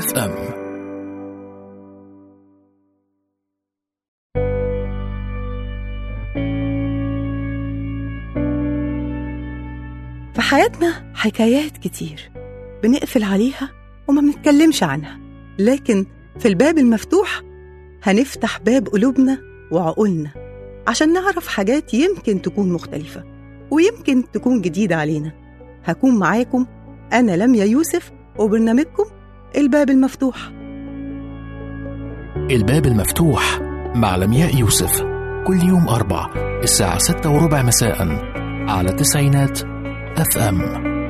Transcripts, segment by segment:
اف ام في حياتنا حكايات كتير بنقفل عليها وما بنتكلمش عنها لكن في الباب المفتوح هنفتح باب قلوبنا وعقولنا عشان نعرف حاجات يمكن تكون مختلفة ويمكن تكون جديدة علينا هكون معاكم أنا لميا يوسف وبرنامجكم الباب المفتوح الباب المفتوح مع لمياء يوسف كل يوم أربع الساعة ستة وربع مساء على تسعينات اف ام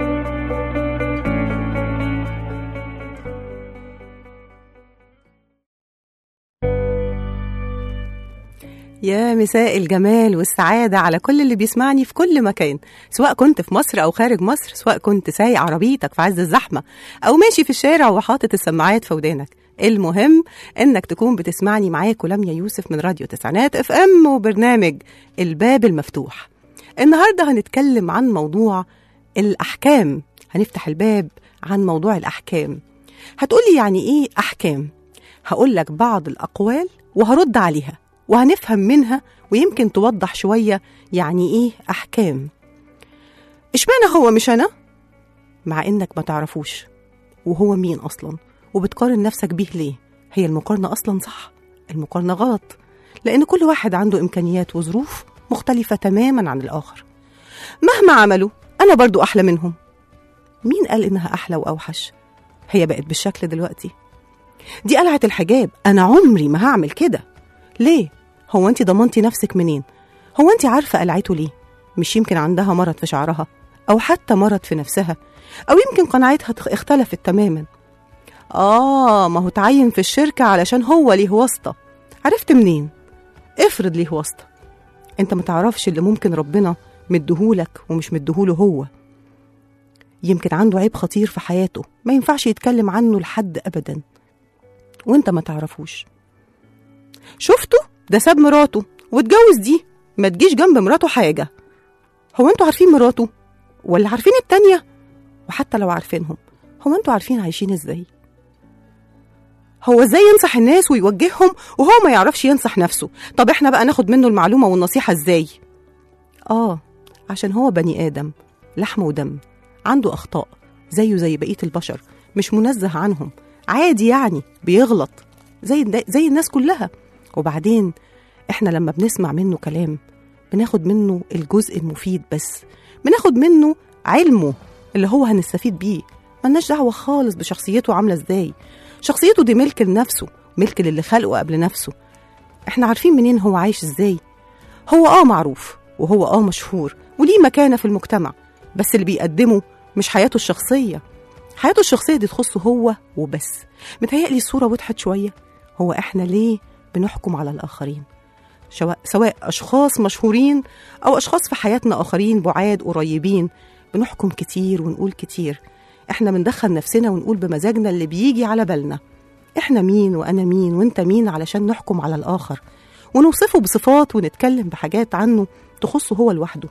يا مساء الجمال والسعادة على كل اللي بيسمعني في كل مكان سواء كنت في مصر أو خارج مصر سواء كنت سايق عربيتك في عز الزحمة أو ماشي في الشارع وحاطط السماعات في ودانك المهم إنك تكون بتسمعني معاك ولميا يوسف من راديو تسعينات اف ام وبرنامج الباب المفتوح النهاردة هنتكلم عن موضوع الأحكام هنفتح الباب عن موضوع الأحكام هتقولي يعني إيه أحكام هقول لك بعض الأقوال وهرد عليها وهنفهم منها ويمكن توضح شوية يعني إيه أحكام إشمعنى هو مش أنا؟ مع إنك ما تعرفوش وهو مين أصلا وبتقارن نفسك بيه ليه؟ هي المقارنة أصلا صح المقارنة غلط لأن كل واحد عنده إمكانيات وظروف مختلفة تماما عن الآخر مهما عملوا أنا برضو أحلى منهم مين قال إنها أحلى وأوحش؟ هي بقت بالشكل دلوقتي دي قلعة الحجاب أنا عمري ما هعمل كده ليه؟ هو أنت ضمنتي نفسك منين؟ هو أنت عارفة قلعته ليه؟ مش يمكن عندها مرض في شعرها أو حتى مرض في نفسها أو يمكن قناعتها تخ- اختلفت تماما آه ما هو تعين في الشركة علشان هو ليه واسطة عرفت منين؟ افرض ليه واسطة انت ما تعرفش اللي ممكن ربنا مديهولك ومش مديهوله هو يمكن عنده عيب خطير في حياته ما ينفعش يتكلم عنه لحد أبدا وانت ما تعرفوش شفته ده ساب مراته واتجوز دي ما تجيش جنب مراته حاجة هو انتوا عارفين مراته ولا عارفين التانية وحتى لو عارفينهم هو انتوا عارفين عايشين ازاي هو ازاي ينصح الناس ويوجههم وهو ما يعرفش ينصح نفسه طب احنا بقى ناخد منه المعلومة والنصيحة ازاي اه عشان هو بني آدم لحم ودم عنده أخطاء زيه زي بقية البشر مش منزه عنهم عادي يعني بيغلط زي زي الناس كلها وبعدين احنا لما بنسمع منه كلام بناخد منه الجزء المفيد بس بناخد منه علمه اللي هو هنستفيد بيه ملناش دعوة خالص بشخصيته عاملة ازاي شخصيته دي ملك لنفسه ملك للي خلقه قبل نفسه احنا عارفين منين هو عايش ازاي هو اه معروف وهو اه مشهور وليه مكانة في المجتمع بس اللي بيقدمه مش حياته الشخصية حياته الشخصية دي تخصه هو وبس متهيألي الصورة وضحت شوية هو احنا ليه بنحكم على الآخرين شوا- سواء أشخاص مشهورين أو أشخاص في حياتنا آخرين بعاد قريبين بنحكم كتير ونقول كتير احنا بندخل نفسنا ونقول بمزاجنا اللي بيجي على بالنا احنا مين وأنا مين وانت مين علشان نحكم على الآخر ونوصفه بصفات ونتكلم بحاجات عنه تخصه هو لوحده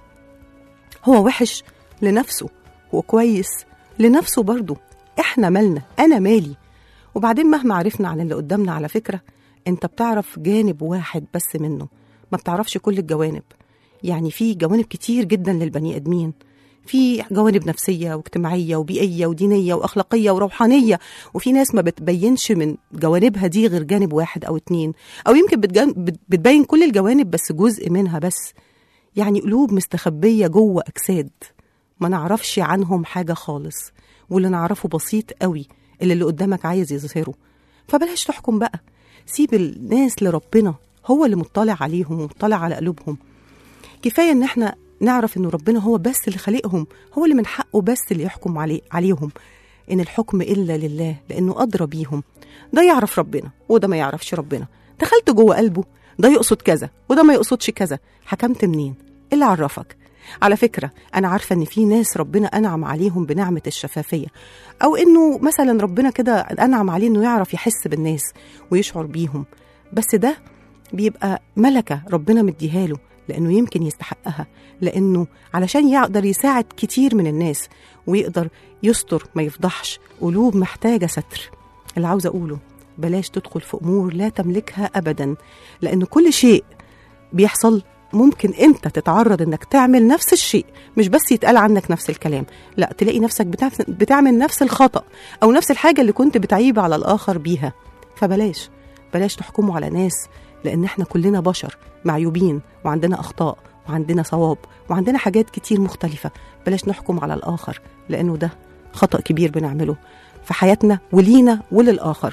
هو وحش لنفسه هو كويس لنفسه برضه احنا مالنا انا مالي وبعدين مهما عرفنا عن اللي قدامنا على فكرة انت بتعرف جانب واحد بس منه ما بتعرفش كل الجوانب يعني في جوانب كتير جدا للبني ادمين في جوانب نفسية واجتماعية وبيئية ودينية وأخلاقية وروحانية وفي ناس ما بتبينش من جوانبها دي غير جانب واحد أو اتنين أو يمكن بتجان- بت- بتبين كل الجوانب بس جزء منها بس يعني قلوب مستخبية جوه أجساد ما نعرفش عنهم حاجة خالص واللي نعرفه بسيط قوي اللي اللي قدامك عايز يظهره فبلاش تحكم بقى سيب الناس لربنا هو اللي مطلع عليهم ومطلع على قلوبهم كفاية ان احنا نعرف ان ربنا هو بس اللي خالقهم هو اللي من حقه بس اللي يحكم عليه عليهم ان الحكم الا لله لانه ادرى بيهم ده يعرف ربنا وده ما يعرفش ربنا دخلت جوه قلبه ده يقصد كذا وده ما يقصدش كذا حكمت منين إيه اللي عرفك على فكرة أنا عارفة إن في ناس ربنا أنعم عليهم بنعمة الشفافية أو إنه مثلا ربنا كده أنعم عليه إنه يعرف يحس بالناس ويشعر بيهم بس ده بيبقى ملكة ربنا مديها له لأنه يمكن يستحقها لأنه علشان يقدر يساعد كتير من الناس ويقدر يستر ما يفضحش قلوب محتاجة ستر اللي عاوزه اقوله بلاش تدخل في امور لا تملكها ابدا لان كل شيء بيحصل ممكن انت تتعرض انك تعمل نفس الشيء مش بس يتقال عنك نفس الكلام لا تلاقي نفسك بتعف- بتعمل نفس الخطأ او نفس الحاجة اللي كنت بتعيب على الاخر بيها فبلاش بلاش تحكموا على ناس لان احنا كلنا بشر معيوبين وعندنا اخطاء وعندنا صواب وعندنا حاجات كتير مختلفة بلاش نحكم على الاخر لانه ده خطأ كبير بنعمله في حياتنا ولينا وللآخر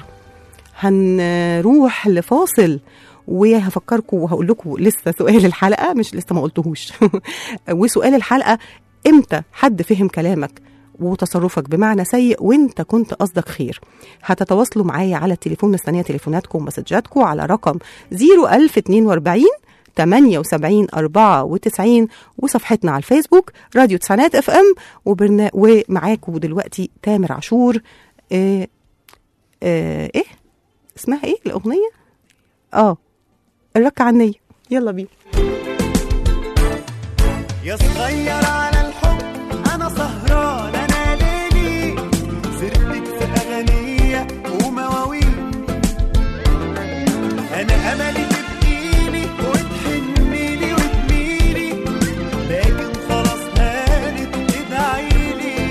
هنروح لفاصل وهفكركم وهقول لكم لسه سؤال الحلقة مش لسه ما قلتهوش وسؤال الحلقة امتى حد فهم كلامك وتصرفك بمعنى سيء وانت كنت قصدك خير هتتواصلوا معايا على التليفون مستنيه تليفوناتكم ومسجاتكم على رقم 01042 78 94 وصفحتنا على الفيسبوك راديو تسعينات اف ام وبرنا ومعاكم دلوقتي تامر عاشور آه آه ايه اسمها ايه الاغنيه اه الركعه النيه يلا بينا يا صغير على الحب انا سهران انا ليلي سردك في اغانيه ومواويل انا املي تبقيلي وتحنيلي وتميلي لكن خلاص هانت ادعيلي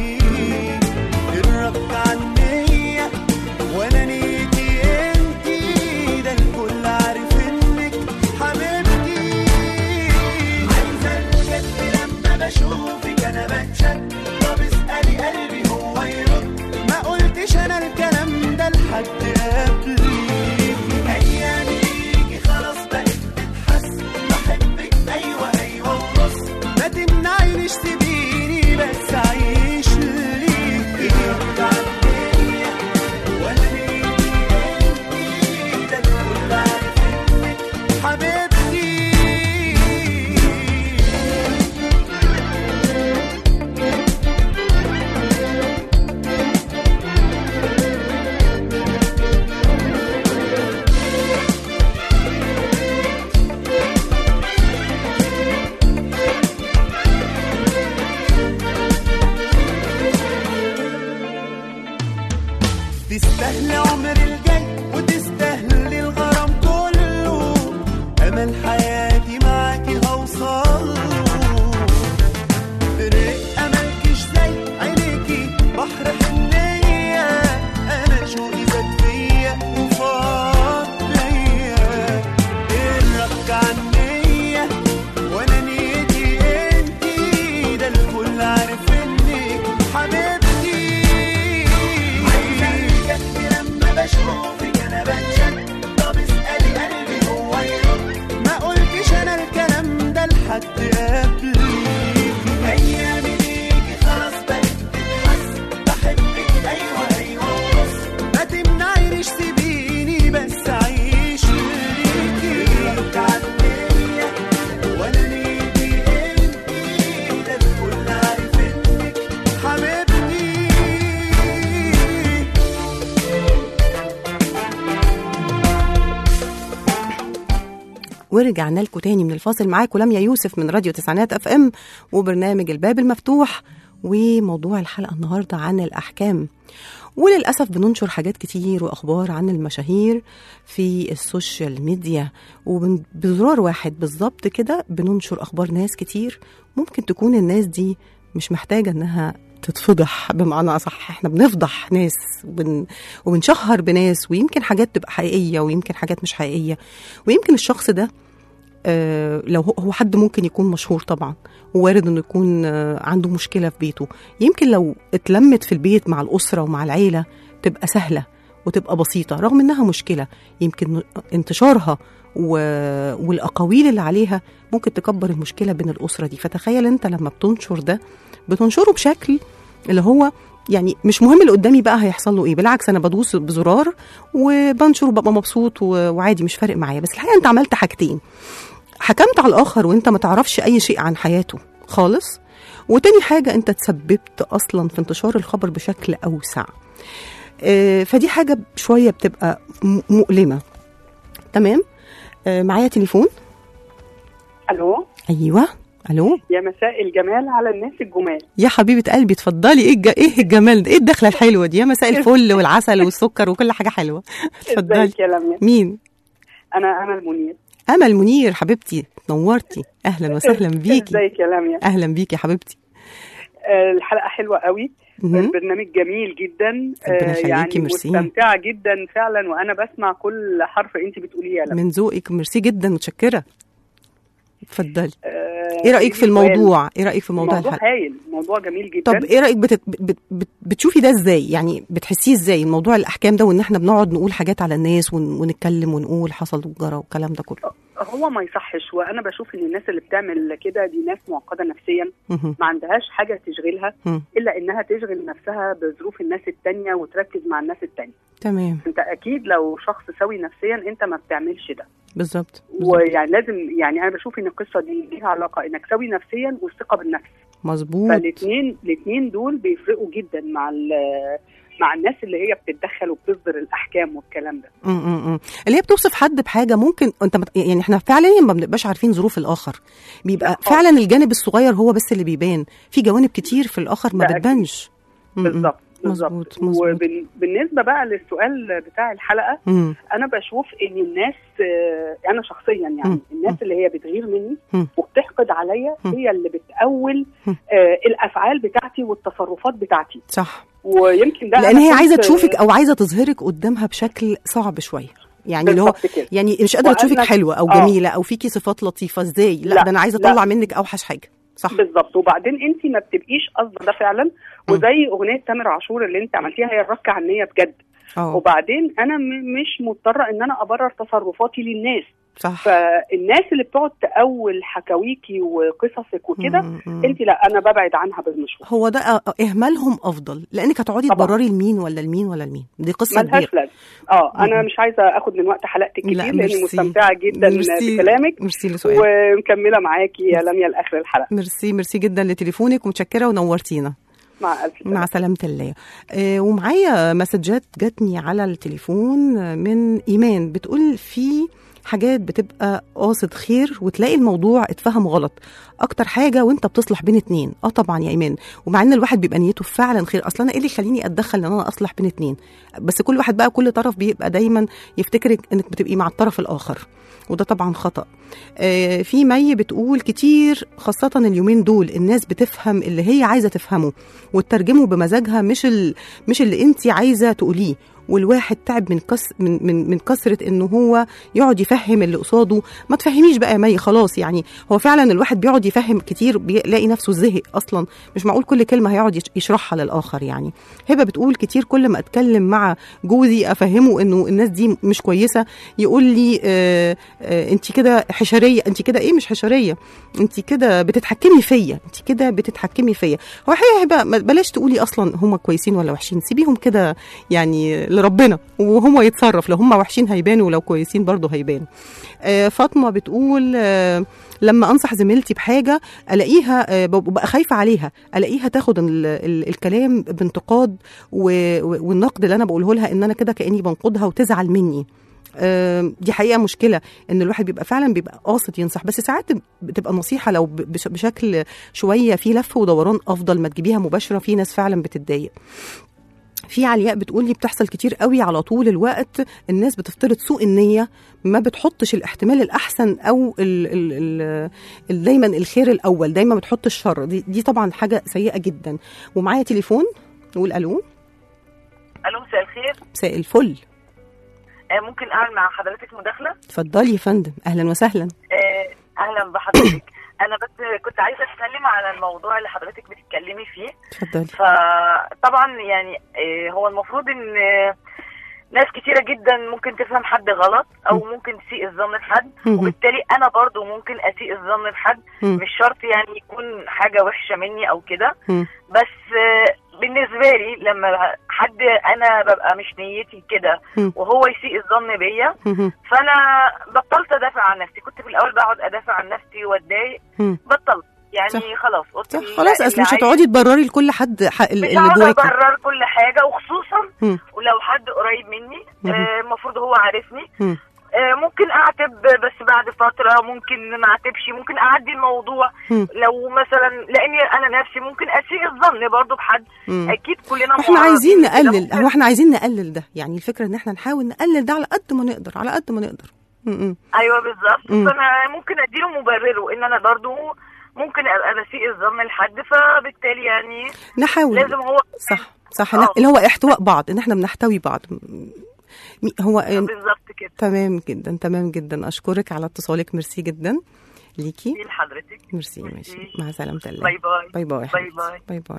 الربط عنيا وانا نيتي انتي ده الكل عارف انك حبيبتي عايزه الجد لما بشوفك انا بتشد طب اسالي قلبي هو يرد ما قلتش انا الكلام ده لحد قبلي ايامي ليكي خلاص بقت تتحس بحبك ايوه ايوه ونص ما تمنعينيش تبيني بس عيش ليكي تعبتني وانا نيتي انتي ده الكل عارف انك حبيبتي تستاهلي عمر الجاي وتستاهلي الغرام كله امل حياتي معاكي هوصل فرق املكش زي عينيكي بحر حنيه انا شوقي زاد فيا وفاض ليا الرك عني وانا نيتي انتي ده الكل عارف انك حبيبتي عايزه الجد لما بشوفك انا بتشد طب اسالي قلبي هو يرد ما قلتش انا الكلام ده لحد قبلي ايامي ليكي خلاص بقت تتحس بحبك ايوه ايوه ونص ما تمنعينيش سيبيني بس اعيش ليكي تعدية وانا نيتي انتي ده الكل عارف انك حبيبتي ورجعنا لكم تاني من الفاصل معاكم لميا يوسف من راديو تسعينات اف ام وبرنامج الباب المفتوح وموضوع الحلقه النهارده عن الاحكام وللاسف بننشر حاجات كتير واخبار عن المشاهير في السوشيال ميديا وبزرار واحد بالظبط كده بننشر اخبار ناس كتير ممكن تكون الناس دي مش محتاجه انها تتفضح بمعنى اصح احنا بنفضح ناس وبن... وبنشهر بناس ويمكن حاجات تبقى حقيقيه ويمكن حاجات مش حقيقيه ويمكن الشخص ده آه، لو هو- هو حد ممكن يكون مشهور طبعا ووارد انه يكون آه، عنده مشكله في بيته يمكن لو اتلمت في البيت مع الاسره ومع العيله تبقى سهله وتبقى بسيطه رغم انها مشكله يمكن انتشارها و... والاقاويل اللي عليها ممكن تكبر المشكله بين الاسره دي فتخيل انت لما بتنشر ده بتنشره بشكل اللي هو يعني مش مهم اللي قدامي بقى هيحصل له ايه بالعكس انا بدوس بزرار وبنشر وببقى مبسوط و- وعادي مش فارق معايا بس الحقيقه انت عملت حاجتين حكمت على الاخر وانت ما تعرفش اي شيء عن حياته خالص وتاني حاجه انت تسببت اصلا في انتشار الخبر بشكل اوسع آه، فدي حاجه شويه بتبقى م- مؤلمه تمام آه، معايا تليفون الو ايوه الو يا مساء الجمال على الناس الجمال يا حبيبه قلبي اتفضلي ايه الج... ايه الجمال ده ايه الدخله الحلوه دي يا مساء الفل والعسل والسكر وكل حاجه حلوه اتفضلي ازيك يا لميا مين انا انا المنير امل منير حبيبتي نورتي اهلا وسهلا بيكي ازيك يا لميا اهلا بيكي يا حبيبتي آه، الحلقه حلوه قوي مهم. البرنامج جميل جدا ربنا آه، يخليكي، يعني ميرسي. مستمتعه جدا فعلا وانا بسمع كل حرف انت بتقوليه يا لميا من ذوقك ميرسي جدا متشكره اتفضلي آه، ايه رايك في سؤال. الموضوع ايه رايك في موضوع موضوع الحلقه هايل موضوع جميل جدا طب ايه رايك بت... بت... بت... بتشوفي ده ازاي يعني بتحسيه ازاي الموضوع الاحكام ده وان احنا بنقعد نقول حاجات على الناس ون... ونتكلم ونقول حصل وجرى والكلام ده كله هو ما يصحش وانا بشوف ان الناس اللي بتعمل كده دي ناس معقده نفسيا مهم. ما عندهاش حاجه تشغلها مم. الا انها تشغل نفسها بظروف الناس التانية وتركز مع الناس التانية تمام انت اكيد لو شخص سوي نفسيا انت ما بتعملش ده بالظبط بالظبط. ويعني لازم يعني انا بشوف ان القصه دي ليها علاقه انك سوي نفسيا والثقه بالنفس مظبوط فالاثنين الاثنين دول بيفرقوا جدا مع ال- مع الناس اللي هي بتتدخل وبتصدر الاحكام والكلام ده م- م- م. اللي هي بتوصف حد بحاجه ممكن انت مت... يعني احنا فعلا ما بنبقاش عارفين ظروف الاخر بيبقى لا خالص. فعلا الجانب الصغير هو بس اللي بيبان في جوانب كتير في الاخر ما ده أكيد. بتبانش م- م. بالظبط بالظبط مظبوط مظبوط وبالنسبه بقى للسؤال بتاع الحلقه م. انا بشوف ان الناس آه، انا شخصيا يعني مم. الناس اللي هي بتغير مني مم. وبتحقد عليا مم. هي اللي بتأول مم. آه، الافعال بتاعتي والتصرفات بتاعتي صح ويمكن ده لان أنا هي كنت- عايزه تشوفك او عايزه تظهرك قدامها بشكل صعب شويه يعني اللي هو بالظبط كده يعني مش قادره وأنا- تشوفك حلوه او آه. جميله او فيكي صفات لطيفه ازاي لا, لا، ده انا عايزه لا. اطلع منك اوحش حاجه صح بالظبط وبعدين انت ما بتبقيش قصده ده فعلا وزي اغنيه تامر عاشور اللي انت عملتيها هي الركه عنيه بجد اه وبعدين انا م- مش مضطره ان انا ابرر تصرفاتي للناس صح فالناس اللي بتقعد تأول حكاويكي وقصصك وكده م- م. انت لا انا ببعد عنها بالمشروع هو ده اه- اهمالهم افضل لانك هتقعدي طبعاً. تبرري لمين ولا لمين ولا لمين دي قصه كبيره ملهاش لازمه اه انا مم. مش عايزه اخد من وقت حلقتك كتير لا، لاني ميرسي. مستمتعه جدا ميرسي. بكلامك ميرسي لسؤالك ومكمله معاكي يا لميا لاخر الحلقه ميرسي ميرسي جدا لتليفونك ومتشكره ونورتينا مع الف سلامه مع سلامة الله آه ومعايا مسجات جاتني على التليفون آه، من إيمان بتقول في حاجات بتبقى قاصد خير وتلاقي الموضوع اتفهم غلط اكتر حاجه وانت بتصلح بين اتنين اه طبعا يا ايمان ومع ان الواحد بيبقى نيته فعلا خير اصلا انا ايه اللي يخليني اتدخل ان انا اصلح بين اتنين بس كل واحد بقى كل طرف بيبقى دايما يفتكر انك بتبقي مع الطرف الاخر وده طبعا خطا آه في مي بتقول كتير خاصه اليومين دول الناس بتفهم اللي هي عايزه تفهمه وتترجمه بمزاجها مش ال... مش اللي انت عايزه تقوليه والواحد تعب من كس من من من كثره انه هو يقعد يفهم اللي قصاده ما تفهميش بقى يا مي خلاص يعني هو فعلا الواحد بيقعد يفهم كتير بيلاقي نفسه زهق اصلا مش معقول كل كلمه هيقعد يش- يشرحها للاخر يعني هبه بتقول كتير كل ما اتكلم مع جوزي افهمه انه الناس دي مش كويسه يقول لي آه آه انت كده حشريه انت كده ايه مش حشريه انت كده بتتحكمي فيا انت كده بتتحكمي فيا هو حقيقة بقى ما- بلاش تقولي اصلا هم كويسين ولا وحشين سيبيهم كده يعني لربنا وهم يتصرف لو هم وحشين هيبانوا ولو كويسين برضه هيبانوا آه فاطمه بتقول آه لما انصح زميلتي بحاجه الاقيها آه ببقى خايفه عليها الاقيها تاخد ال ال الكلام بانتقاد و- و- والنقد اللي انا بقوله لها ان انا كده كاني بنقدها وتزعل مني آم، دي حقيقه مشكله ان الواحد بيبقى فعلا بيبقى قاصد ينصح بس ساعات بتبقى نصيحه لو ب- بش- بشكل شويه في لف ودوران افضل ما تجيبيها مباشره في ناس فعلا بتتضايق في علياء بتقول لي بتحصل كتير قوي على طول الوقت الناس بتفترض سوء النيه ما بتحطش الاحتمال الاحسن او ال ال ال ال دايما الخير الاول دايما بتحط الشر دي, دي طبعا حاجه سيئه جدا ومعايا تليفون نقول الو الو مساء الخير مساء الفل آه، ممكن اعمل مع حضرتك مداخله اتفضلي يا فندم اهلا وسهلا آه، اهلا بحضرتك انا بس كنت عايزه اتكلم على الموضوع اللي حضرتك بتتكلمي فيه اتفضلي فطبعا يعني آه، هو المفروض ان آه، ناس كتيرة جدا ممكن تفهم حد غلط او ممكن تسيء الظن في حد مهم. وبالتالي انا برضو ممكن اسيء الظن في حد مم. مش شرط يعني يكون حاجة وحشة مني او كده مم. بس آه، بالنسبة لي لما حد انا ببقى مش نيتي كده مم. وهو يسيء الظن بيا مهم. فانا بطلت ادافع عن نفسي كنت في الاول بقعد ادافع عن نفسي واتضايق مم. بطلت يعني صح. خلاص قلت صح لا، خلاص اللي اصل مش عايز- هتقعدي تبرري لكل حد حق ال- مش اللي هقعد جواكي ابرر كل حاجه وخصوصا مم. ولو حد قريب مني مهم. آه، المفروض هو عارفني مم. آه، ممكن اعتب بس بعد فتره ممكن ما اعتبش ممكن اعدي الموضوع مم. لو مثلا لاني انا نفسي ممكن اسيء الظن برضو بحد مم. اكيد كلنا احنا معرضين عايزين لكده. نقلل ممكن- هو احنا عايزين نقلل ده يعني الفكره ان احنا نحاول نقلل ده على قد ما نقدر على قد ما نقدر م- م. ايوه بالظبط مم. فانا ممكن اديله مبرره ان انا برضو ممكن ابقى بسيء الظن لحد فبالتالي يعني نحاول لازم هو صح صح آه. لا اللي هو احتواء بعض ان احنا بنحتوي بعض م- م- هو بالظبط كده تمام جدا تمام جدا اشكرك على اتصالك ميرسي جدا ليكي دي لحضرتك ميرسي ماشي مع سلامة الله باي باي باي باي باي حبيبتي. باي باي باي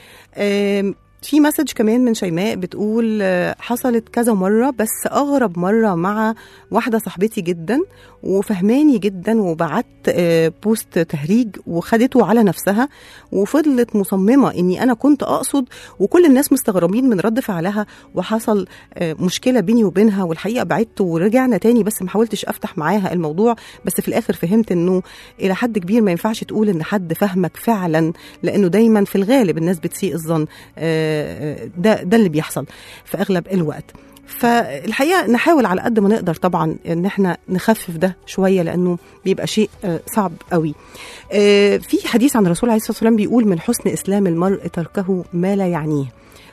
آم، في مسج كمان من شيماء بتقول آه، حصلت كذا مرة بس أغرب مرة مع واحدة صاحبتي جدا وفهماني جدا وبعت آه، بوست تهريج وخدته على نفسها وفضلت مصممة إني أنا كنت أقصد وكل الناس مستغربين من رد فعلها وحصل آه، مشكلة بيني وبينها والحقيقة بعدت ورجعنا تاني بس ما حاولتش أفتح معاها الموضوع بس في الآخر فهمت إنه إلى حد كبير ما ينفعش تقول إن حد فهمك فعلا لأنه دايما في الغالب الناس بتسيء الظن آه، آه، ده ده اللي بيحصل في أغلب الوقت فالحقيقه نحاول على قد ما نقدر طبعا ان احنا نخفف ده شويه لانه بيبقى شيء آه، صعب قوي. آه، في حديث عن الرسول عليه الصلاه والسلام بيقول من حسن اسلام المرء تركه ما لا يعنيه.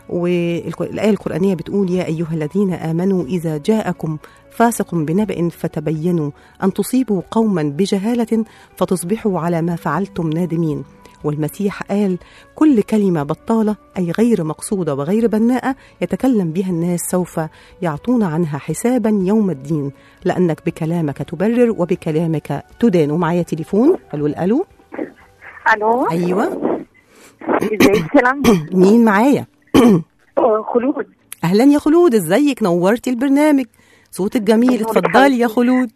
والآية القرآنية بتقول يا أيها الذين آمنوا إذا جاءكم فاسق بنبأ فتبينوا أن تصيبوا قوما بجهالة فتصبحوا على ما فعلتم نادمين والمسيح قال كل كلمة بطالة أي غير مقصودة وغير بناءة يتكلم بها الناس سوف يعطون عنها حسابا يوم الدين لأنك بكلامك تبرر وبكلامك تدان ومعايا تليفون ألو الألو الو أيوة ازيك سلام مين معايا خلود أهلا يا خلود ازيك نورتي البرنامج صوتك جميل نورك اتفضلي يا خلود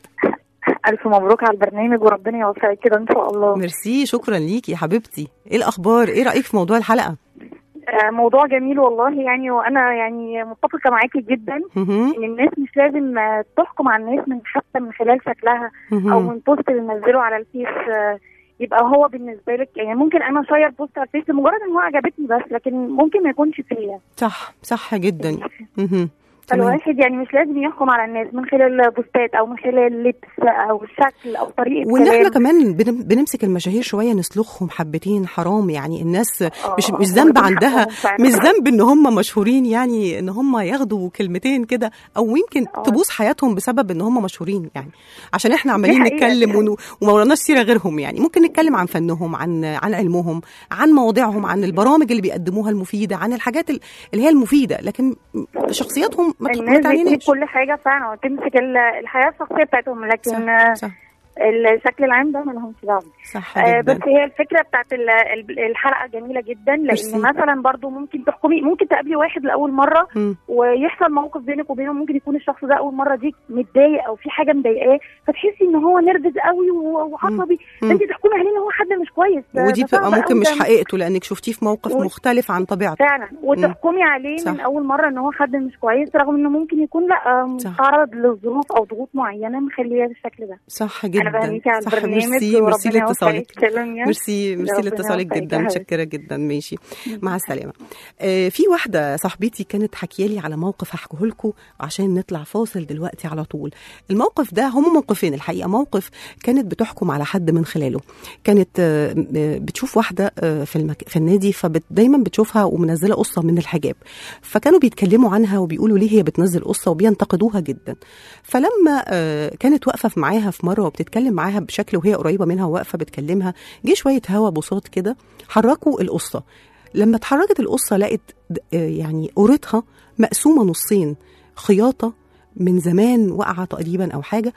الف مبروك على البرنامج وربنا يوفقك كده ان شاء الله ميرسي شكرا ليكي يا حبيبتي ايه الأخبار ايه رأيك في موضوع الحلقة آه، موضوع جميل والله يعني وانا يعني متفقه معاكي جدا مهم. ان الناس مش لازم آه، تحكم على الناس من حتى من خلال شكلها او مهم. من بوست بننزله على الفيس آه، يبقى هو بالنسبه لك يعني ممكن انا اشير بوست على الفيس لمجرد ان هو عجبتني بس لكن ممكن ما يكونش فيا صح صح جدا مهم. تمام. فالواحد يعني مش لازم يحكم على الناس من خلال البوستات او من خلال اللبس او الشكل او طريقه وان احنا كلام. كمان بن- بنمسك المشاهير شويه نسلخهم حبتين حرام يعني الناس آه، مش آه، مش ذنب بدون عندها حقهم فعلا. مش ذنب ان هم مشهورين يعني ان هم ياخدوا كلمتين كده او يمكن آه. تبوظ حياتهم بسبب ان هم مشهورين يعني عشان احنا عمالين حقيقة، دي نتكلم حقيقة. ون- وما وراناش سيره غيرهم يعني ممكن نتكلم عن فنهم عن عن علمهم عن مواضيعهم عن البرامج اللي بيقدموها المفيده عن الحاجات ال- اللي هي المفيده لكن شخصياتهم ما تخ- ما الناس بتجيب تعنيناش كل حاجه فعلا وتمسك ال- الحياه الشخصيه بتاعتهم لكن آه، صح صح, الشكل العام ده ما لهمش دعوه صح آه، جدا بس هي الفكره بتاعت ال- ال- الحلقه جميله جدا ميرسي. لان مثلا برضو ممكن تحكمي ممكن تقابلي واحد لاول مره مم. ويحصل موقف بينك وبينه ممكن يكون الشخص ده اول مره دي متضايق او في حاجه مضايقاه فتحسي ان هو نرفز قوي و- وعصبي مم. فانت تحكمي عليه ان هو حد مش كويس ده- ودي ده بتبقى صعب ممكن أوي مش ده. حقيقته لانك شفتيه في موقف و- مختلف عن طبيعته فعلا وتحكمي عليه صح. من اول مره ان هو حد مش كويس رغم انه ممكن يكون لا صح. متعرض لظروف او ضغوط معينه مخليه بالشكل ده صح انا جدا بهنيكي على صح البرنامج ميرسي ميرسي وربنا لاتصالك يوفقك. سلام يا. ميرسي ميرسي ربنا لاتصالك يوفقك جدا يا حبيبتي. متشكره جدا ماشي مع السلامه آه في واحده صاحبتي كانت حكيه لي على موقف هحكيه لكم عشان نطلع فاصل دلوقتي على طول الموقف ده هم موقفين الحقيقه موقف كانت بتحكم على حد من خلاله كانت آه آه، بتشوف واحده آه في المك... في النادي فدايما بتشوفها ومنزله قصه من الحجاب فكانوا بيتكلموا عنها وبيقولوا ليه هي بتنزل قصه وبينتقدوها جدا فلما آه، كانت واقفه في معاها في مره وبتتكلم معاها بشكل وهي قريبه منها واقفه بتكلمها جه شويه هوا بساط كده حركوا القصه لما اتحركت القصه لقت د- آه، يعني قورتها مقسومه نصين خياطه من زمان واقعه تقريبا او حاجه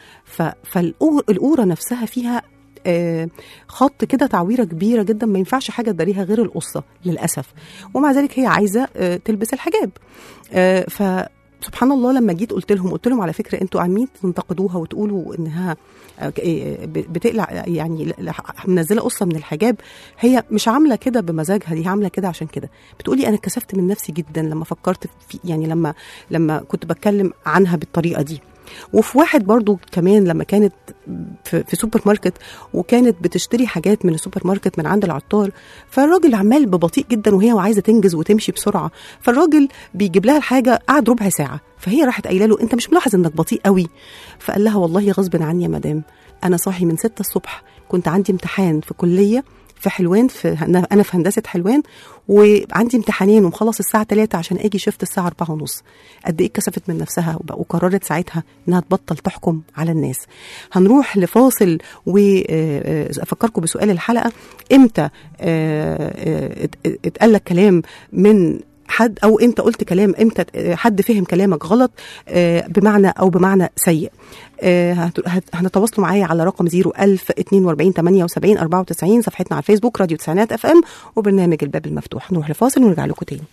فالقوره نفسها فيها آه، خط كده تعويره كبيره جدا ما ينفعش حاجه تداريها غير القصه للاسف ومع ذلك هي عايزه آه، تلبس الحجاب آه، ف سبحان الله لما جيت قلت لهم قلت لهم على فكره انتوا عمالين تنتقدوها وتقولوا انها آه، ك- إيه، ب- بتقلع يعني ل- ل- منزله قصه من الحجاب هي مش عامله كده بمزاجها دي عامله كده عشان كده بتقولي انا اتكسفت من نفسي جدا لما فكرت في يعني لما لما كنت بتكلم عنها بالطريقه دي وفي واحد برضو كمان لما كانت في, في سوبر ماركت وكانت بتشتري حاجات من السوبر ماركت من عند العطار فالراجل عمال ببطيء جدا وهي وعايزه تنجز وتمشي بسرعه فالراجل بيجيب لها الحاجه قعد ربع ساعه فهي راحت قايله له انت مش ملاحظ انك بطيء قوي فقال لها والله غصب عني يا مدام انا صاحي من 6 الصبح كنت عندي امتحان في كليه في حلوان في انا أنا في هندسه حلوان وعندي امتحانين ومخلص الساعه 3 عشان اجي شفت الساعه 4 ونص قد ايه كسفت من نفسها وب- وقررت ساعتها انها تبطل تحكم على الناس هنروح لفاصل وافكركم بسؤال الحلقه امتى آه، آه، ات- اتقال لك كلام من حد او انت قلت كلام امتى حد فهم كلامك غلط آه، بمعنى او بمعنى سيء آه، هت- هت- هنتواصلوا معايا على رقم 01000 42 78 94 صفحتنا على الفيسبوك راديو تسعينات اف ام وبرنامج الباب المفتوح نروح لفاصل ونرجع لكم تاني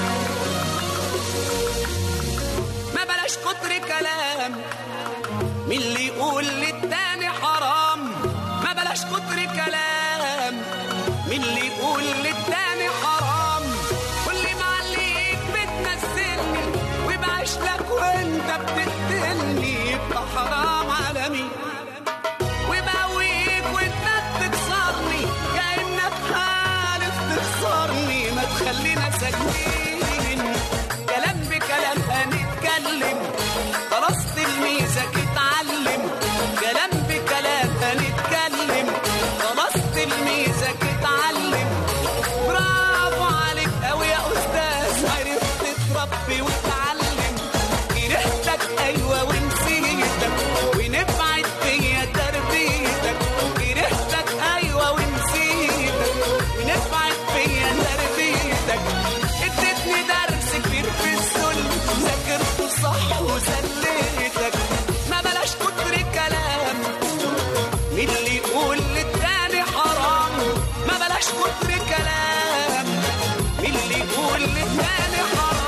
ما بلاش كتر كلام مين اللي يقول للتاني حرام ما بلاش كتر كلام مين اللي يقول للتاني حرام كل ما عليك بتنزلني وبعيش لك وانت بتقتلني يبقى حرام على مين وبقويك وانت بتكسرني كأنك حالف تخسرني ما تخلينا ساكتين كلام بكلام هنتكلم خلاص تلميذك اتعلم كلام بكلام هنتكلم خلاص تلميذك اتعلم برافو عليك قوي يا استاذ عرفت تربي وتعلم كرهتك ايوه ونسيتك ونفعت فيا تربيتك كرهتك ايوه ونسيتك ونفعت فيا تربيتك اديتني درس كبير في السلم ذاكرته صح وسليتك ما بلاش كتر كلام مين اللي يقول للتاني حرام ما بلاش كتر كلام مين اللي يقول للتاني حرام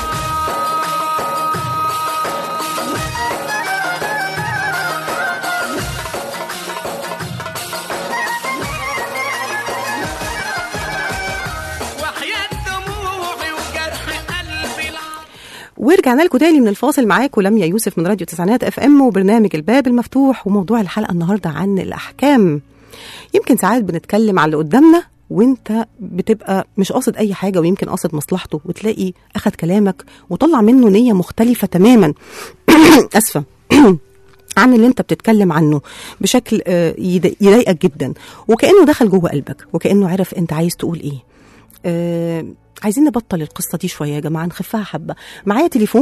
وحياة دموعي وجرح قلبي العظيم ورجعنا لكم تاني من الفاصل معاكم لميا يوسف من راديو تسعينات اف ام وبرنامج الباب المفتوح وموضوع الحلقه النهارده عن الاحكام يمكن ساعات بنتكلم عن اللي قدامنا وانت بتبقى مش قاصد اي حاجه ويمكن قاصد مصلحته وتلاقي اخد كلامك وطلع منه نيه مختلفه تماما اسفه عن اللي انت بتتكلم عنه بشكل آه، يض- يضايقك جدا وكانه دخل جوه قلبك وكانه عرف انت عايز تقول ايه آه عايزين نبطل القصه دي شويه يا جماعه نخفها حبه معايا تليفون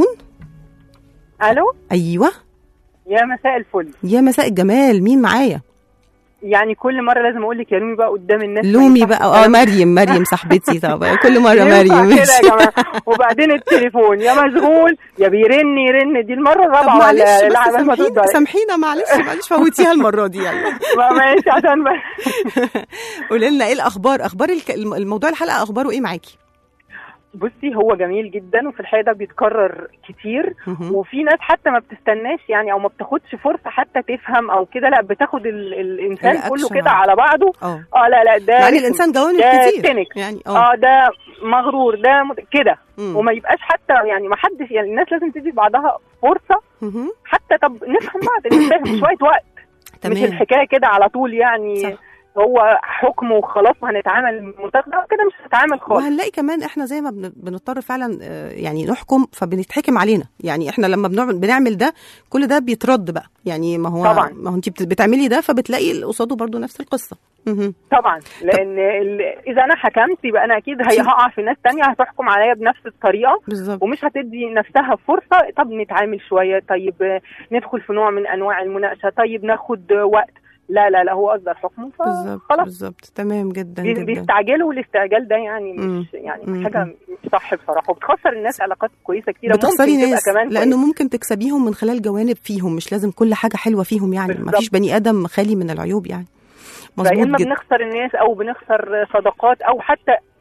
الو ايوه يا مساء الفل يا مساء الجمال مين معايا يعني كل مره لازم اقول لك يا لومي بقى قدام الناس ما لومي ينفعش بقى اه الكلام مريم مريم صاحبتي طبعا كل مره ينفع مريم كده يا جماعه وبعدين التليفون يا مشغول يا بيرن يرن دي المره طب الرابعه معلش ولا بس لا عمال ما ترد سامحينا عليا. سامحينا معلش معلش فوتيها المره دي يلا ما ماشي عشان بس قولي لنا ايه الاخبار اخبار الك... الم- الموضوع الحلقه اخباره ايه معاكي بصي هو جميل جدا وفي الحقيقه ده بيتكرر كتير مهم. وفي ناس حتى ما بتستناش يعني او ما بتاخدش فرصه حتى تفهم او كده لا بتاخد ال الانسان الأكشن كله كده على- على بعضه اه اه لا لا ده يعني رخم. الانسان جوانب ده كتير سينك. يعني اه اه ده مغرور ده مت- كده مم. وما يبقاش حتى يعني ما حدش يعني الناس لازم تدي بعضها فرصه مهم. حتى طب نفهم بعض نتفاهم شويه وقت مش تمام الحكايه كده على طول يعني صح. هو حكم وخلاص وهنتعامل متاخده كده مش هنتعامل خالص وهنلاقي كمان احنا زي ما بن- بنضطر فعلا آه، يعني نحكم فبنتحكم علينا يعني احنا لما بنعمل بنعمل ده كل ده بيترد بقى يعني ما هو طبعا. ما هو انت بت- بتعملي ده فبتلاقي اللي قصاده برضه نفس القصه مهم. طبعا لان ال- اذا انا حكمت يبقى انا اكيد هي هقع في ناس تانية هتحكم عليا بنفس الطريقه بالظبط ومش هتدي نفسها فرصه طب نتعامل شويه طيب آه، ندخل في نوع من انواع المناقشه طيب ناخد آه، وقت لا لا لا هو اصدر حكمه بالظبط فخلاص بالظبط تمام جدا بي- جدا بيستعجلوا والاستعجال ده يعني مم. مش يعني مم. حاجه مش صح بصراحه وبتخسر الناس علاقات كويسه كتيره بتخسري ممكن ناس تبقى كمان لانه كويسة. ممكن تكسبيهم من خلال جوانب فيهم مش لازم كل حاجه حلوه فيهم يعني ما بالظبط. فيش بني ادم خالي من العيوب يعني فيا مظبوط اما جدا بنخسر الناس او بنخسر صداقات او حتى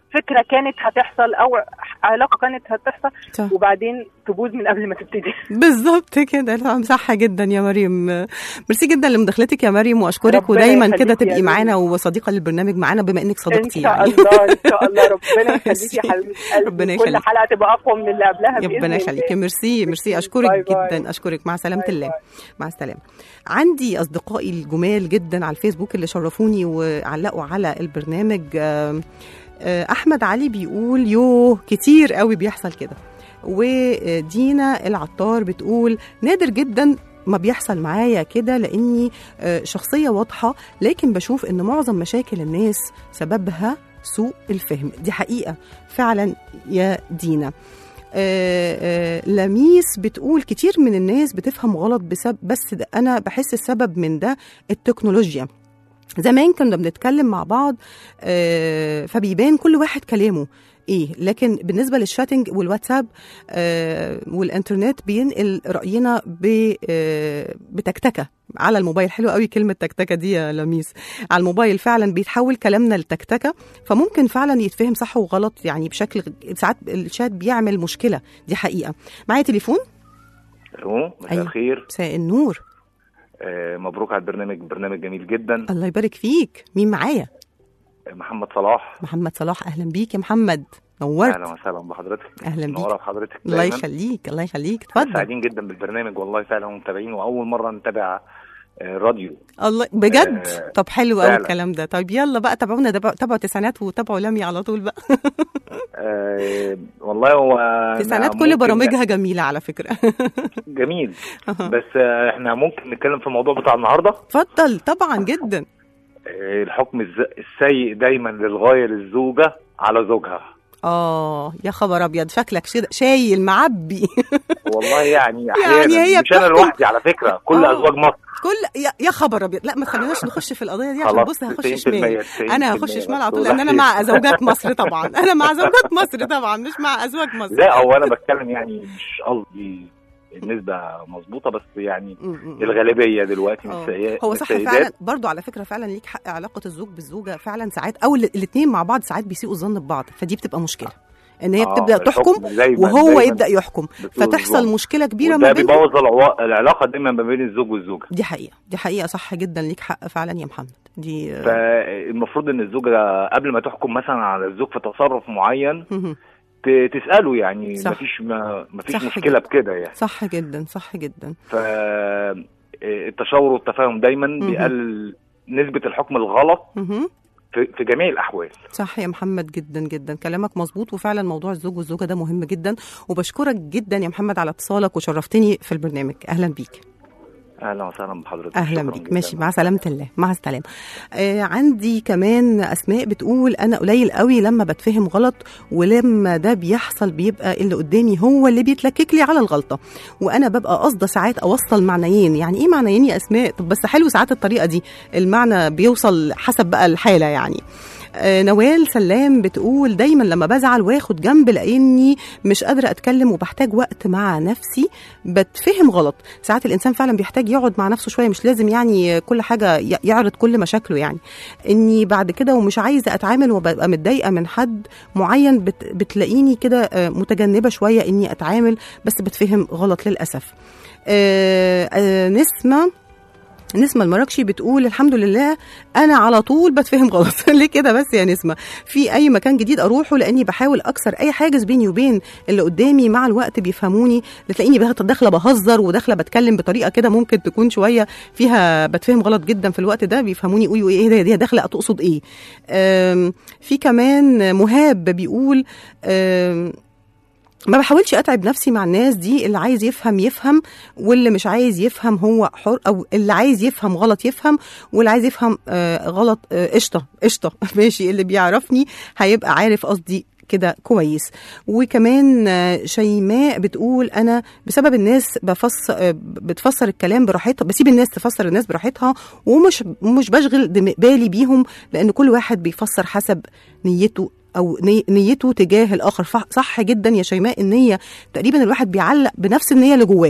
فكره كانت هتحصل او علاقه كانت هتحصل صح. وبعدين تبوظ من قبل ما تبتدي بالظبط كده لا، صح جدا يا مريم ميرسي جدا لمداخلتك يا مريم واشكرك ربنا ودايما كده يخليكي يا تبقي معانا لولو. وصديقه للبرنامج معانا بما انك ان صديقتي شاء يعني الله ان شاء الله ربنا يخليكي يا حبيبه قلبي ربنا كل يخليك. حلقه تبقى اقوى من اللي قبلها بإذن ربنا الله. يخليكي ميرسي ميرسي اشكرك باي باي. جدا اشكرك مع سلامه باي الله باي. مع السلامه عندي اصدقائي الجمال جدا على الفيسبوك اللي شرفوني وعلقوا على البرنامج آم، آه، احمد علي بيقول يوه كتير قوي بيحصل كده ودينا العطار بتقول نادر جدا ما بيحصل معايا كده لاني آه، شخصيه واضحه لكن بشوف ان معظم مشاكل الناس سببها سوء الفهم دي حقيقه فعلا يا دينا آه، آه، لميس بتقول كتير من الناس بتفهم غلط بسبب بس ده انا بحس السبب من ده التكنولوجيا زمان كنا بنتكلم مع بعض آه، فبيبان كل واحد كلامه ايه لكن بالنسبه للشاتنج والواتساب آه، والانترنت بينقل راينا ب- آه، بتكتكه على الموبايل حلو قوي كلمه تكتكه دي يا لميس على الموبايل فعلا بيتحول كلامنا لتكتكه فممكن فعلا يتفهم صح وغلط يعني بشكل ساعات الشات بيعمل مشكله دي حقيقه معايا تليفون الو مساء أيوة. الخير مساء النور آه مبروك على البرنامج برنامج جميل جدا الله يبارك فيك مين معايا آه، محمد صلاح محمد صلاح اهلا بيك يا محمد نورت اهلا وسهلا بحضرتك أهلا بيك. منوره بحضرتك الله دايماً. يخليك الله يخليك اتفضل سعيدين جدا بالبرنامج والله فعلا ومتابعين واول مره نتابع آه، راديو الله بجد آه، طب حلو قوي فعلا. الكلام ده طيب يلا بقى تابعونا ده بقى- تابعوا تسعينات وتابعوا لمي على طول بقى آه والله هو أنا تسعينات كل ممكن- برامجها جميله على فكره جميل بس آه احنا ممكن نتكلم في الموضوع بتاع النهارده اتفضل طبعا جدا آه الحكم الز- السيء دايما للغايه للزوجه على زوجها اه يا خبر ابيض شكلك شد- شايل معبي والله يعني يعني احيانا هي مش انا بتحكم- لوحدي على فكره كل آه. ازواج مصر كل يا, يا خبر ابيض لا ما تخليناش نخش في القضيه دي عشان خلاص، بص هخش 90% شمال 90% انا هخش شمال على طول بس لان انا ولا مع خير. زوجات مصر طبعا انا مع زوجات مصر طبعا مش مع ازواج مصر لا هو انا بتكلم يعني مش قصدي النسبة مظبوطة بس يعني م- م- م. الغالبية دلوقتي من آه. السيئات هو من صح السيدات فعلا برضو على فكره فعلا ليك حق علاقه الزوج بالزوجه فعلا ساعات او الاثنين مع بعض ساعات بيسيئوا الظن ببعض فدي بتبقى مشكله ان هي آه، بتبدا الحكم تحكم دايماً- وهو دايماً يبدا يحكم بسوء فتحصل الظن. مشكله كبيره وده ما بينهم بيبوظ العوا- العلاقة دايما ما بين الزوج والزوجة دي حقيقه دي حقيقه صح جدا ليك حق فعلا يا محمد دي فالمفروض ان الزوجة قبل ما تحكم مثلا على الزوج في تصرف معين مهم. ت- تسأله يعني صح. مفيش ما مفيش صح مشكلة جدا. بكده يعني صح جدا صح جدا فالتشاور والتفاهم دايما مهم. بيقلل نسبة الحكم الغلط مهم. في في جميع الأحوال صح يا محمد جدا جدا كلامك مظبوط وفعلا موضوع الزوج والزوجه ده مهم جدا وبشكرك جدا يا محمد على اتصالك وشرفتني في البرنامج اهلا بيك أهلا وسهلا بحضرتك اهلا شكراً بيك جداً. ماشي مع سلامه الله مع السلامه آه عندي كمان اسماء بتقول انا قليل قوي لما بتفهم غلط ولما ده بيحصل بيبقى اللي قدامي هو اللي بيتلكك لي على الغلطه وانا ببقى قاصده ساعات اوصل معنيين يعني ايه معنيين يا اسماء طب بس حلو ساعات الطريقه دي المعنى بيوصل حسب بقى الحاله يعني آه، نوال سلام بتقول دايما لما بزعل واخد جنب لاني مش قادره اتكلم وبحتاج وقت مع نفسي بتفهم غلط ساعات الانسان فعلا بيحتاج يقعد مع نفسه شويه مش لازم يعني كل حاجه ي- يعرض كل مشاكله يعني اني بعد كده ومش عايزه اتعامل وببقى متضايقه من حد معين بت بتلاقيني كده آه، متجنبه شويه اني اتعامل بس بتفهم غلط للاسف آه، آه، نسمه نسمة المراكشي بتقول الحمد لله انا على طول بتفهم غلط ليه كده بس يا نسمة في اي مكان جديد اروحه لاني بحاول اكسر اي حاجز بيني وبين اللي قدامي مع الوقت بيفهموني تلاقيني بقى داخله بهزر وداخله بتكلم بطريقه كده ممكن تكون شويه فيها بتفهم غلط جدا في الوقت ده بيفهموني يقولوا ايه ده دي داخله تقصد ايه أم، في كمان مهاب بيقول أم، ما بحاولش اتعب نفسي مع الناس دي اللي عايز يفهم يفهم واللي مش عايز يفهم هو حر او اللي عايز يفهم غلط يفهم واللي عايز يفهم آه غلط آه، قشطه قشطه ماشي اللي بيعرفني هيبقى عارف قصدي كده كويس وكمان آه، شيماء بتقول انا بسبب الناس بفسر آه، بتفسر الكلام براحتها بسيب الناس تفسر الناس براحتها ومش مش بشغل دم- بالي بيهم لان كل واحد بيفسر حسب نيته او ني- نيته تجاه الاخر فح- صح جدا يا شيماء النيه تقريبا الواحد بيعلق بنفس النيه اللي جواه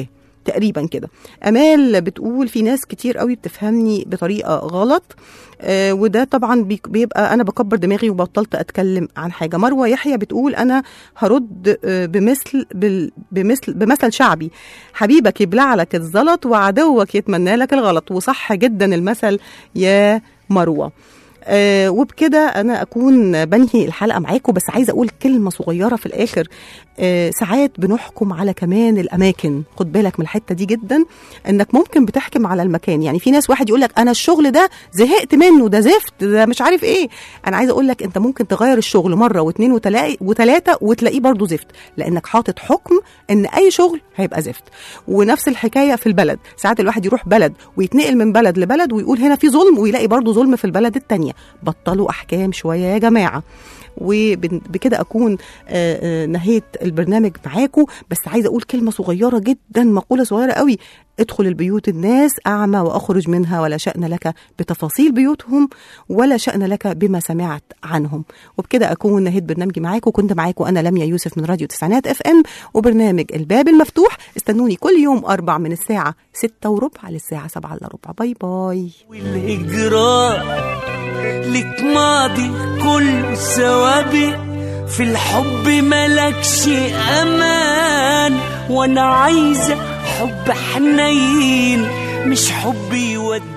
تقريبا كده امال بتقول في ناس كتير قوي بتفهمني بطريقه غلط آه وده طبعا بيك- بيبقى انا بكبر دماغي وبطلت اتكلم عن حاجه مروه يحيى بتقول انا هرد آه بمثل بال- بمثل بمثل شعبي حبيبك يبلع لك الزلط وعدوك يتمنى لك الغلط وصح جدا المثل يا مروه آه وبكده انا اكون بنهي الحلقه معاكم بس عايزه اقول كلمه صغيره في الاخر آه ساعات بنحكم على كمان الاماكن خد بالك من الحته دي جدا انك ممكن بتحكم على المكان يعني في ناس واحد يقول لك انا الشغل ده زهقت منه ده زفت ده مش عارف ايه انا عايزه اقول لك انت ممكن تغير الشغل مره واثنين وتلاقي وثلاثه وتلاقيه برضه زفت لانك حاطط حكم ان اي شغل هيبقى زفت ونفس الحكايه في البلد ساعات الواحد يروح بلد ويتنقل من بلد لبلد ويقول هنا في ظلم ويلاقي برضه ظلم في البلد التانية بطلوا احكام شويه يا جماعه وبكده اكون آه، آه، نهيت البرنامج معاكم بس عايزه اقول كلمه صغيره جدا مقوله صغيره قوي ادخل البيوت الناس اعمى واخرج منها ولا شان لك بتفاصيل بيوتهم ولا شان لك بما سمعت عنهم وبكده اكون نهيت برنامجي معاكم كنت معاكم انا لميا يوسف من راديو تسعينات اف ام وبرنامج الباب المفتوح استنوني كل يوم اربع من الساعه ستة وربع للساعه سبعة الا ربع باي باي والإجراء لك ماضي كل سوابق في الحب ملكش أمان وأنا عايزة حب حنين مش حب يودي